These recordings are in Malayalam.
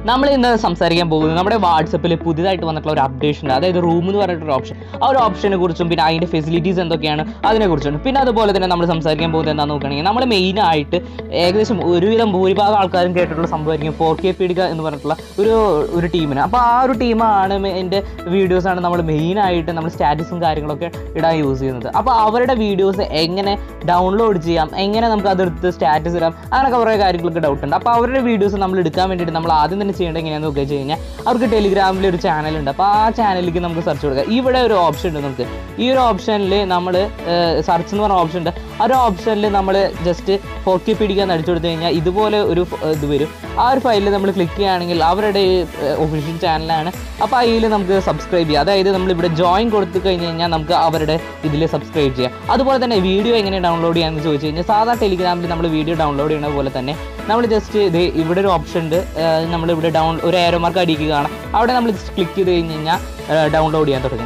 നമ്മൾ ഇന്ന് സംസാരിക്കാൻ പോകുന്നത് നമ്മുടെ വാട്സപ്പിൽ പുതിയതായിട്ട് വന്നിട്ടുള്ള ഒരു അപ്ഡേഷൻ ഉണ്ട് അതായത് റൂം എന്ന് പറഞ്ഞിട്ടൊരു ഓപ്ഷൻ ആ ഒരു ഓപ്ഷനെ കുറിച്ചും പിന്നെ അതിൻ്റെ ഫെസിലിറ്റീസ് എന്തൊക്കെയാണ് അതിനെക്കുറിച്ചും പിന്നെ അതുപോലെ തന്നെ നമ്മൾ സംസാരിക്കാൻ പോകുന്നത് എന്താണെന്ന് നോക്കുകയാണെങ്കിൽ നമ്മൾ മെയിനായിട്ട് ഏകദേശം ഒരുവിധം ഭൂരിഭാഗം ആൾക്കാരും കേട്ടിട്ടുള്ള സംഭവമായിരിക്കും ഫോർ കെ പീഡിക എന്ന് പറഞ്ഞിട്ടുള്ള ഒരു ഒരു ടീമിന് അപ്പോൾ ആ ഒരു ടീമാണ് എൻ്റെ വീഡിയോസാണ് നമ്മൾ മെയിനായിട്ട് നമ്മൾ സ്റ്റാറ്റസും കാര്യങ്ങളൊക്കെ ഇടാൻ യൂസ് ചെയ്യുന്നത് അപ്പോൾ അവരുടെ വീഡിയോസ് എങ്ങനെ ഡൗൺലോഡ് ചെയ്യാം എങ്ങനെ നമുക്ക് അതെടുത്ത് സ്റ്റാറ്റസ് ഇടാം അങ്ങനെയൊക്കെ കുറേ കാര്യങ്ങളൊക്കെ ഡൗട്ട് ഉണ്ട് അപ്പോൾ അവരുടെ വീഡിയോസ് നമ്മൾ എടുക്കാൻ വേണ്ടിയിട്ട് നമ്മൾ ആദ്യം തന്നെ ചെയ്യേണ്ടത് എങ്ങനെയാണെന്ന് നോക്കുക വെച്ച് കഴിഞ്ഞാൽ അവർക്ക് ടെലിഗ്രാമിൽ ഒരു ചാനലുണ്ട് അപ്പോൾ ആ ചാനലിലേക്ക് നമുക്ക് സെർച്ച് കൊടുക്കുക ഇവിടെ ഒരു ഓപ്ഷൻ ഉണ്ട് നമുക്ക് ഈ ഒരു ഓപ്ഷനിൽ നമ്മൾ സെർച്ച് എന്ന് പറഞ്ഞ ഓപ്ഷൻ ഉണ്ട് ആ ഒരു ഓപ്ഷനിൽ നമ്മൾ ജസ്റ്റ് ഫോക്കി പിടിക്കാൻ അടിച്ചു കൊടുത്തു കഴിഞ്ഞാൽ ഇതുപോലെ ഒരു ഫ- ഇത് വരും ആ ഒരു ഫയലിൽ നമ്മൾ ക്ലിക്ക് ചെയ്യുകയാണെങ്കിൽ അവരുടെ ഒഫീഷ്യൽ ചാനലാണ് അപ്പോൾ അതിൽ നമുക്ക് സബ്സ്ക്രൈബ് ചെയ്യാം അതായത് നമ്മൾ ഇവിടെ ജോയിൻ കൊടുത്തു കഴിഞ്ഞ് കഴിഞ്ഞാൽ നമുക്ക് അവരുടെ ഇതിൽ സബ്സ്ക്രൈബ് ചെയ്യാം അതുപോലെ തന്നെ വീഡിയോ എങ്ങനെ ഡൗൺലോഡ് ചെയ്യാമെന്ന് ചോദിച്ചു കഴിഞ്ഞാൽ സാധാ ടെലിഗ്രാമിൽ നമ്മൾ വീഡിയോ ഡൗൺലോഡ് ചെയ്യുന്ന പോലെ തന്നെ നമ്മൾ ജസ്റ്റ് ഇത് ഇവിടെ ഒരു ഓപ്ഷൻ ഉണ്ട് നമ്മൾ ഇവിടെ ഡൗൺ ഒരു ഏരോ മാർക്ക് അടിക്കുകയാണ് അവിടെ നമ്മൾ ജസ്റ്റ് ക്ലിക്ക് ചെയ്ത് കഴിഞ്ഞ് കഴിഞ്ഞാൽ ഡൗൺലോഡ് ചെയ്യാൻ തുടങ്ങും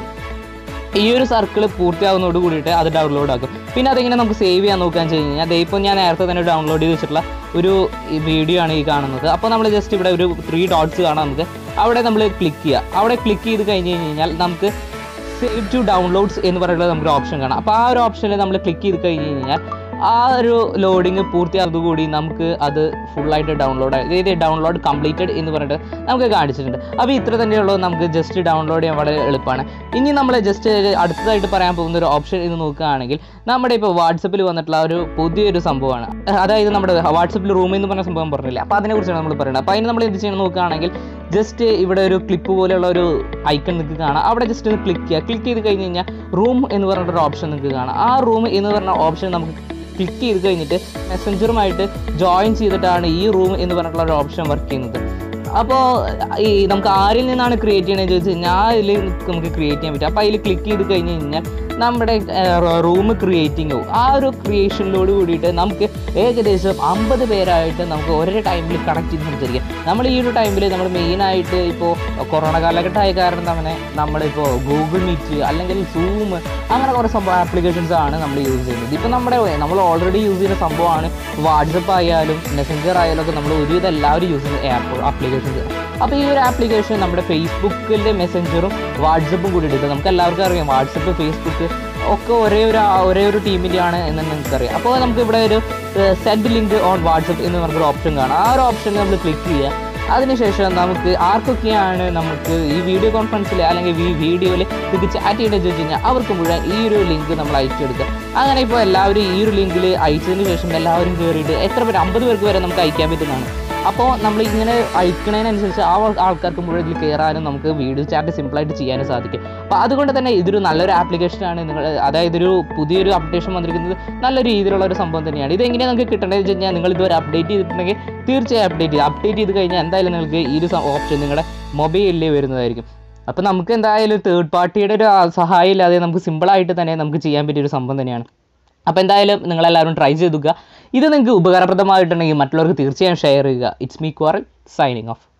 ഈ ഒരു സർക്കിൾ പൂർത്തിയാകുന്നതോട് കൂടിയിട്ട് അത് ഡൗൺലോഡ് ആക്കും പിന്നെ അതെങ്ങനെ നമുക്ക് സേവ് ചെയ്യാൻ നോക്കാൻ വെച്ച് കഴിഞ്ഞാൽ ദേ ഇപ്പോൾ ഞാൻ നേരത്തെ തന്നെ ഡൗൺലോഡ് ചെയ്ത് വെച്ചിട്ടുള്ള ഒരു വീഡിയോ ആണ് ഈ കാണുന്നത് അപ്പോൾ നമ്മൾ ജസ്റ്റ് ഇവിടെ ഒരു ത്രീ ഡോട്ട്സ് കാണാം നമുക്ക് അവിടെ നമ്മൾ ക്ലിക്ക് ചെയ്യുക അവിടെ ക്ലിക്ക് ചെയ്ത് കഴിഞ്ഞ് കഴിഞ്ഞാൽ നമുക്ക് സേവ് ടു ഡൗൺലോഡ്സ് എന്ന് പറയുന്നത് നമുക്ക് ഓപ്ഷൻ കാണാം അപ്പോൾ ആ ഒരു ഓപ്ഷനിൽ നമ്മൾ ക്ലിക്ക് ചെയ്ത് കഴിഞ്ഞ് കഴിഞ്ഞാൽ ആ ഒരു ലോഡിങ് പൂർത്തിയാകുന്നതോടുകൂടി നമുക്ക് അത് ഫുള്ളായിട്ട് ഡൗൺലോഡ് അതായത് ഡൗൺലോഡ് കംപ്ലീറ്റഡ് എന്ന് പറഞ്ഞിട്ട് നമുക്ക് കാണിച്ചിട്ടുണ്ട് അപ്പോൾ ഇത്ര തന്നെയുള്ളൂ നമുക്ക് ജസ്റ്റ് ഡൗൺലോഡ് ചെയ്യാൻ വളരെ എളുപ്പമാണ് ഇനി നമ്മൾ ജസ്റ്റ് അടുത്തതായിട്ട് പറയാൻ പോകുന്ന ഒരു ഓപ്ഷൻ എന്ന് നോക്കുകയാണെങ്കിൽ നമ്മുടെ ഇപ്പോൾ വാട്സപ്പിൽ വന്നിട്ടുള്ള ഒരു പുതിയൊരു സംഭവമാണ് അതായത് നമ്മുടെ വാട്സപ്പിൽ റൂം എന്ന് പറഞ്ഞ സംഭവം പറഞ്ഞില്ലേ അപ്പോൾ അതിനെക്കുറിച്ചാണ് നമ്മൾ പറയുന്നത് അപ്പോൾ അതിന് നമ്മൾ എന്ത് ചെയ്യണം നോക്കുകയാണെങ്കിൽ ജസ്റ്റ് ഇവിടെ ഒരു ക്ലിപ്പ് പോലെയുള്ള ഒരു ഐക്കൺ നിങ്ങൾക്ക് കാണാം അവിടെ ജസ്റ്റ് ഒന്ന് ക്ലിക്ക് ചെയ്യുക ക്ലിക്ക് ചെയ്ത് കഴിഞ്ഞ് കഴിഞ്ഞാൽ റൂം എന്ന് പറഞ്ഞിട്ടൊരു ഓപ്ഷൻ നിങ്ങൾക്ക് കാണാം ആ റൂം എന്ന് പറഞ്ഞ ഓപ്ഷൻ നമുക്ക് ക്ലിക്ക് ചെയ്ത് കഴിഞ്ഞിട്ട് മെസ്സഞ്ചറുമായിട്ട് ജോയിൻ ചെയ്തിട്ടാണ് ഈ റൂം എന്ന് പറഞ്ഞിട്ടുള്ള ഒരു ഓപ്ഷൻ വർക്ക് ചെയ്യുന്നത് അപ്പോൾ ഈ നമുക്ക് ആരിൽ നിന്നാണ് ക്രിയേറ്റ് ചെയ്യണമെന്ന് ചോദിച്ചു കഴിഞ്ഞാൽ ആ ഇതിൽ നമുക്ക് ക്രിയേറ്റ് ചെയ്യാൻ പറ്റും അപ്പോൾ അതിൽ ക്ലിക്ക് ചെയ്ത് കഴിഞ്ഞ് കഴിഞ്ഞാൽ നമ്മുടെ റൂം ക്രിയേറ്റിംഗ് ആവും ആ ഒരു ക്രിയേഷനിലോട് കൂടിയിട്ട് നമുക്ക് ഏകദേശം അമ്പത് പേരായിട്ട് നമുക്ക് ഒരേ ടൈമിൽ കണക്ട് ചെയ്ത് സംസാരിക്കാം നമ്മൾ ഈ ഒരു ടൈമിൽ നമ്മൾ മെയിനായിട്ട് ഇപ്പോൾ കൊറോണ കാലഘട്ടമായ കാരണം തന്നെ നമ്മളിപ്പോൾ ഗൂഗിൾ മീറ്റ് അല്ലെങ്കിൽ സൂം അങ്ങനെ കുറേ സംഭവം ആപ്ലിക്കേഷൻസ് ആണ് നമ്മൾ യൂസ് ചെയ്യുന്നത് ഇപ്പോൾ നമ്മുടെ നമ്മൾ ഓൾറെഡി യൂസ് ചെയ്യുന്ന സംഭവമാണ് വാട്സപ്പ് ആയാലും മെസ്സഞ്ചർ ആയാലും ഒക്കെ നമ്മൾ ഒരുവിധം എല്ലാവരും യൂസ് ചെയ്യുന്ന ആപ്പ് ആപ്ലിക്കേഷൻസ് അപ്പോൾ ഈ ഒരു ആപ്ലിക്കേഷൻ നമ്മുടെ ഫേസ്ബുക്കിൻ്റെ മെസ്സഞ്ചറും വാട്സപ്പും കൂടി എടുക്കുക നമുക്ക് എല്ലാവർക്കും അറിയാം വാട്സപ്പ് ഫേസ്ബുക്ക് ഒക്കെ ഒരേ ഒരു ഒരേ ഒരു ടീമിൻ്റെയാണ് എന്ന് നിങ്ങൾക്കറിയാം അപ്പോൾ നമുക്ക് ഇവിടെ ഒരു സെൻഡ് ലിങ്ക് ഓൺ വാട്സപ്പ് എന്ന് പറഞ്ഞൊരു ഓപ്ഷൻ കാണാം ആ ഒരു ഓപ്ഷനിൽ നമ്മൾ ക്ലിക്ക് ചെയ്യുക അതിനുശേഷം നമുക്ക് ആർക്കൊക്കെയാണ് നമുക്ക് ഈ വീഡിയോ കോൺഫറൻസിൽ അല്ലെങ്കിൽ ഈ വീഡിയോയിൽ ഇത് ചാറ്റ് ചെയ്യേണ്ടത് ചോദിച്ചു കഴിഞ്ഞാൽ അവർക്ക് മുഴുവൻ ഈ ഒരു ലിങ്ക് നമ്മൾ അയച്ചു കൊടുക്കുക അങ്ങനെ ഇപ്പോൾ എല്ലാവരും ഈ ഒരു ലിങ്കിൽ അയച്ചതിന് ശേഷം എല്ലാവരും കയറിയിട്ട് എത്ര പേര് അമ്പത് പേർക്ക് വരെ നമുക്ക് അയക്കാൻ പറ്റുന്നതാണ് അപ്പോൾ നമ്മൾ ഇങ്ങനെ അയക്കുന്നതിനനുസരിച്ച് ആ ആൾ- ആൾക്കാർക്ക് മുഴുവൻ ഇതിൽ കയറാനും നമുക്ക് വീഡിയോ ചാറ്റ് സിമ്പിളായിട്ട് ചെയ്യാനും സാധിക്കും അപ്പോൾ അതുകൊണ്ട് തന്നെ ഇതൊരു നല്ലൊരു ആപ്ലിക്കേഷനാണ് നിങ്ങൾ അതായത് ഒരു പുതിയൊരു അപ്ഡേഷൻ വന്നിരിക്കുന്നത് നല്ല രീതിയിലുള്ള ഒരു സംഭവം തന്നെയാണ് ഇത് എങ്ങനെയാണ് നമുക്ക് കിട്ടേണ്ടത് വെച്ച് കഴിഞ്ഞാൽ നിങ്ങൾ ഇതുവരെ അപ്ഡേറ്റ് ചെയ്തിട്ടുണ്ടെങ്കിൽ തീർച്ചയായും അപ്ഡേറ്റ് ചെയ്യുക അപ്ഡേറ്റ് ചെയ്ത് കഴിഞ്ഞാൽ എന്തായാലും നിങ്ങൾക്ക് ഈ ഒരു ഓപ്ഷൻ നിങ്ങളുടെ മൊബൈലിൽ വരുന്നതായിരിക്കും അപ്പോൾ നമുക്ക് എന്തായാലും തേർഡ് പാർട്ടിയുടെ ഒരു ആ സഹായം ഇല്ലാതെ നമുക്ക് സിമ്പിളായിട്ട് തന്നെ നമുക്ക് ചെയ്യാൻ പറ്റിയ ഒരു സംഭവം തന്നെയാണ് അപ്പോൾ എന്തായാലും നിങ്ങളെല്ലാവരും ട്രൈ ചെയ്ത് നോക്കുക ഇത് നിങ്ങൾക്ക് ഉപകാരപ്രദമായിട്ടുണ്ടെങ്കിൽ മറ്റുള്ളവർക്ക് തീർച്ചയായും ഷെയർ ചെയ്യുക it's me quarrel signing of